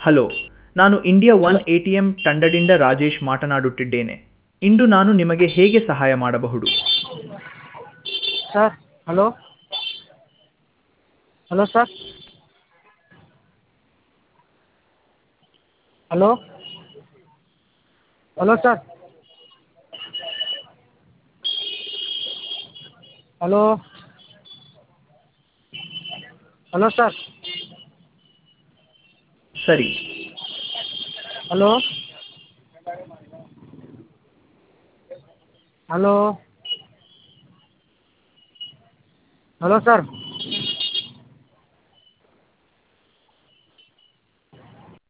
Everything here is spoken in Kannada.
ಹಲೋ ನಾನು India one A T M ತಂಡದಿಂದ ರಾಜೇಶ್ ಮಾತನಾಡುತ್ತಿದ್ದೇನೆ ಇಂದು ನಾನು ನಿಮಗೆ ಹೇಗೆ ಸಹಾಯ ಮಾಡಬಹುದು sir hello hello sir hello hello sir hello hello sir ಸರಿ ಹಲೋ ಹಲೋ ಹಲೋ ಸರ್